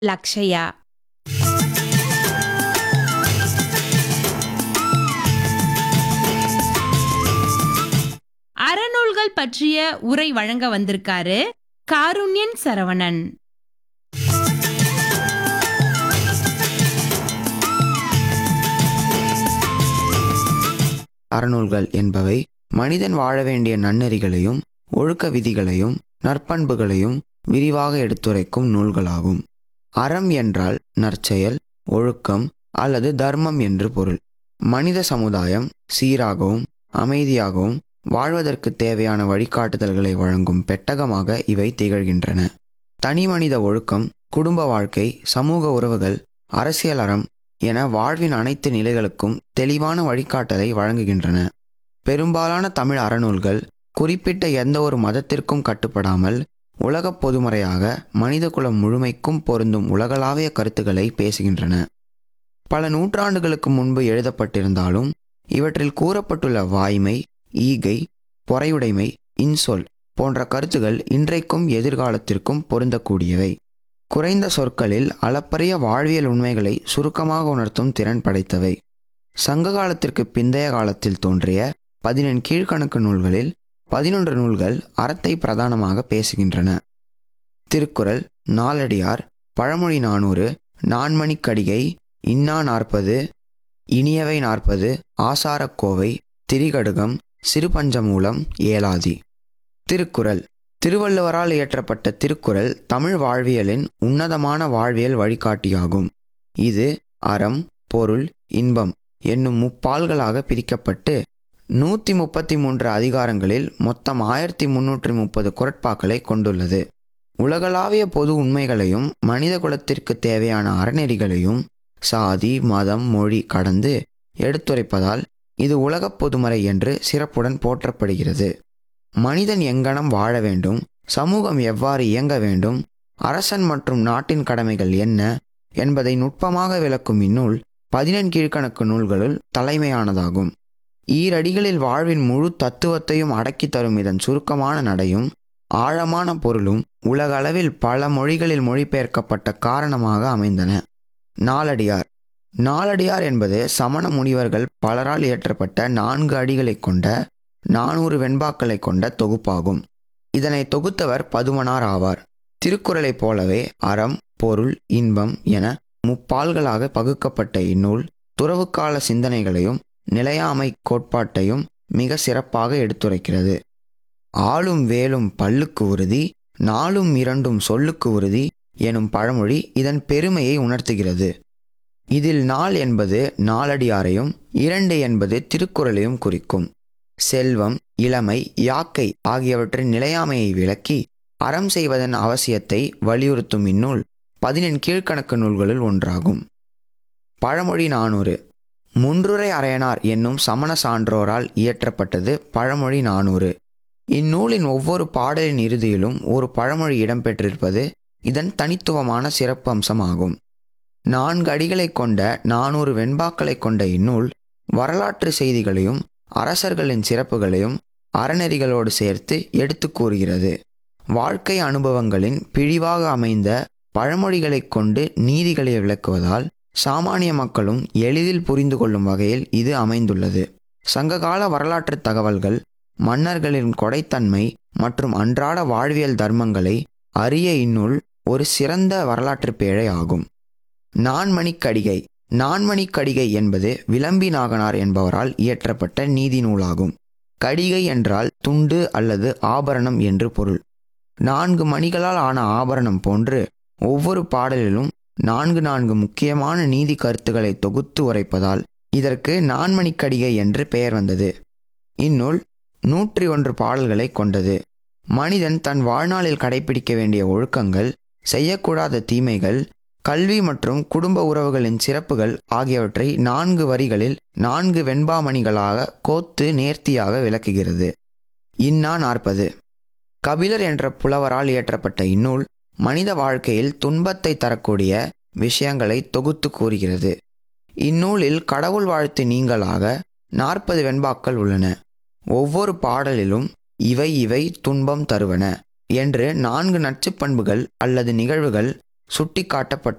லக்ஷயா அறநூல்கள் பற்றிய உரை வழங்க வந்திருக்காரு காருண்யன் சரவணன் அறநூல்கள் என்பவை மனிதன் வாழ வேண்டிய நன்னெறிகளையும் ஒழுக்க விதிகளையும் நற்பண்புகளையும் விரிவாக எடுத்துரைக்கும் நூல்களாகும் அறம் என்றால் நற்செயல் ஒழுக்கம் அல்லது தர்மம் என்று பொருள் மனித சமுதாயம் சீராகவும் அமைதியாகவும் வாழ்வதற்கு தேவையான வழிகாட்டுதல்களை வழங்கும் பெட்டகமாக இவை திகழ்கின்றன தனிமனித ஒழுக்கம் குடும்ப வாழ்க்கை சமூக உறவுகள் அரசியல் அறம் என வாழ்வின் அனைத்து நிலைகளுக்கும் தெளிவான வழிகாட்டலை வழங்குகின்றன பெரும்பாலான தமிழ் அறநூல்கள் குறிப்பிட்ட எந்த ஒரு மதத்திற்கும் கட்டுப்படாமல் உலகப் பொதுமறையாக மனிதகுலம் முழுமைக்கும் பொருந்தும் உலகளாவிய கருத்துக்களை பேசுகின்றன பல நூற்றாண்டுகளுக்கு முன்பு எழுதப்பட்டிருந்தாலும் இவற்றில் கூறப்பட்டுள்ள வாய்மை ஈகை பொறையுடைமை இன்சொல் போன்ற கருத்துகள் இன்றைக்கும் எதிர்காலத்திற்கும் பொருந்தக்கூடியவை குறைந்த சொற்களில் அளப்பரிய வாழ்வியல் உண்மைகளை சுருக்கமாக உணர்த்தும் திறன் படைத்தவை சங்க காலத்திற்கு பிந்தைய காலத்தில் தோன்றிய பதினெண் கீழ்க்கணக்கு நூல்களில் பதினொன்று நூல்கள் அறத்தை பிரதானமாக பேசுகின்றன திருக்குறள் நாலடியார் பழமொழி நானூறு நான்மணிக்கடிகை இன்னா நாற்பது இனியவை நாற்பது ஆசாரக்கோவை திரிகடுகம் சிறுபஞ்சமூலம் ஏலாதி திருக்குறள் திருவள்ளுவரால் இயற்றப்பட்ட திருக்குறள் தமிழ் வாழ்வியலின் உன்னதமான வாழ்வியல் வழிகாட்டியாகும் இது அறம் பொருள் இன்பம் என்னும் முப்பால்களாக பிரிக்கப்பட்டு நூற்றி முப்பத்தி மூன்று அதிகாரங்களில் மொத்தம் ஆயிரத்தி முன்னூற்றி முப்பது குரட்பாக்களை கொண்டுள்ளது உலகளாவிய பொது உண்மைகளையும் மனித குலத்திற்கு தேவையான அறநெறிகளையும் சாதி மதம் மொழி கடந்து எடுத்துரைப்பதால் இது உலகப் பொதுமறை என்று சிறப்புடன் போற்றப்படுகிறது மனிதன் எங்கனம் வாழ வேண்டும் சமூகம் எவ்வாறு இயங்க வேண்டும் அரசன் மற்றும் நாட்டின் கடமைகள் என்ன என்பதை நுட்பமாக விளக்கும் இந்நூல் பதினெண் கீழ்க்கணக்கு நூல்களுள் தலைமையானதாகும் ஈரடிகளில் வாழ்வின் முழு தத்துவத்தையும் அடக்கி தரும் இதன் சுருக்கமான நடையும் ஆழமான பொருளும் உலகளவில் பல மொழிகளில் மொழிபெயர்க்கப்பட்ட காரணமாக அமைந்தன நாலடியார் நாலடியார் என்பது சமண முனிவர்கள் பலரால் இயற்றப்பட்ட நான்கு அடிகளை கொண்ட நானூறு வெண்பாக்களை கொண்ட தொகுப்பாகும் இதனை தொகுத்தவர் பதுமனார் ஆவார் திருக்குறளைப் போலவே அறம் பொருள் இன்பம் என முப்பால்களாக பகுக்கப்பட்ட இந்நூல் துறவுக்கால சிந்தனைகளையும் நிலையாமை கோட்பாட்டையும் மிக சிறப்பாக எடுத்துரைக்கிறது ஆளும் வேலும் பல்லுக்கு உறுதி நாளும் இரண்டும் சொல்லுக்கு உறுதி எனும் பழமொழி இதன் பெருமையை உணர்த்துகிறது இதில் நாள் என்பது நாலடியாரையும் இரண்டு என்பது திருக்குறளையும் குறிக்கும் செல்வம் இளமை யாக்கை ஆகியவற்றின் நிலையாமையை விளக்கி அறம் செய்வதன் அவசியத்தை வலியுறுத்தும் இந்நூல் பதினெண் கீழ்க்கணக்கு நூல்களுள் ஒன்றாகும் பழமொழி நானூறு முன்றுரை அரையனார் என்னும் சமண சான்றோரால் இயற்றப்பட்டது பழமொழி நானூறு இந்நூலின் ஒவ்வொரு பாடலின் இறுதியிலும் ஒரு பழமொழி இடம்பெற்றிருப்பது இதன் தனித்துவமான சிறப்பு அம்சமாகும் நான்கு அடிகளை கொண்ட நானூறு வெண்பாக்களை கொண்ட இந்நூல் வரலாற்று செய்திகளையும் அரசர்களின் சிறப்புகளையும் அறநெறிகளோடு சேர்த்து எடுத்து கூறுகிறது வாழ்க்கை அனுபவங்களின் பிழிவாக அமைந்த பழமொழிகளைக் கொண்டு நீதிகளை விளக்குவதால் சாமானிய மக்களும் எளிதில் புரிந்து கொள்ளும் வகையில் இது அமைந்துள்ளது சங்ககால வரலாற்று தகவல்கள் மன்னர்களின் கொடைத்தன்மை மற்றும் அன்றாட வாழ்வியல் தர்மங்களை அறிய இந்நூல் ஒரு சிறந்த வரலாற்று பேழை ஆகும் நான்மணிக்கடிகை நான்மணிக்கடிகை என்பது விளம்பி நாகனார் என்பவரால் இயற்றப்பட்ட நீதி நூலாகும் கடிகை என்றால் துண்டு அல்லது ஆபரணம் என்று பொருள் நான்கு மணிகளால் ஆன ஆபரணம் போன்று ஒவ்வொரு பாடலிலும் நான்கு நான்கு முக்கியமான நீதி கருத்துக்களை தொகுத்து உரைப்பதால் இதற்கு நான்மணிக்கடிகை என்று பெயர் வந்தது இந்நூல் நூற்றி ஒன்று பாடல்களை கொண்டது மனிதன் தன் வாழ்நாளில் கடைபிடிக்க வேண்டிய ஒழுக்கங்கள் செய்யக்கூடாத தீமைகள் கல்வி மற்றும் குடும்ப உறவுகளின் சிறப்புகள் ஆகியவற்றை நான்கு வரிகளில் நான்கு வெண்பாமணிகளாக கோத்து நேர்த்தியாக விளக்குகிறது இன்னா நாற்பது கபிலர் என்ற புலவரால் இயற்றப்பட்ட இந்நூல் மனித வாழ்க்கையில் துன்பத்தை தரக்கூடிய விஷயங்களை தொகுத்து கூறுகிறது இந்நூலில் கடவுள் வாழ்த்து நீங்களாக நாற்பது வெண்பாக்கள் உள்ளன ஒவ்வொரு பாடலிலும் இவை இவை துன்பம் தருவன என்று நான்கு நச்சுப் பண்புகள் அல்லது நிகழ்வுகள் சுட்டிக்காட்டப்பட்டு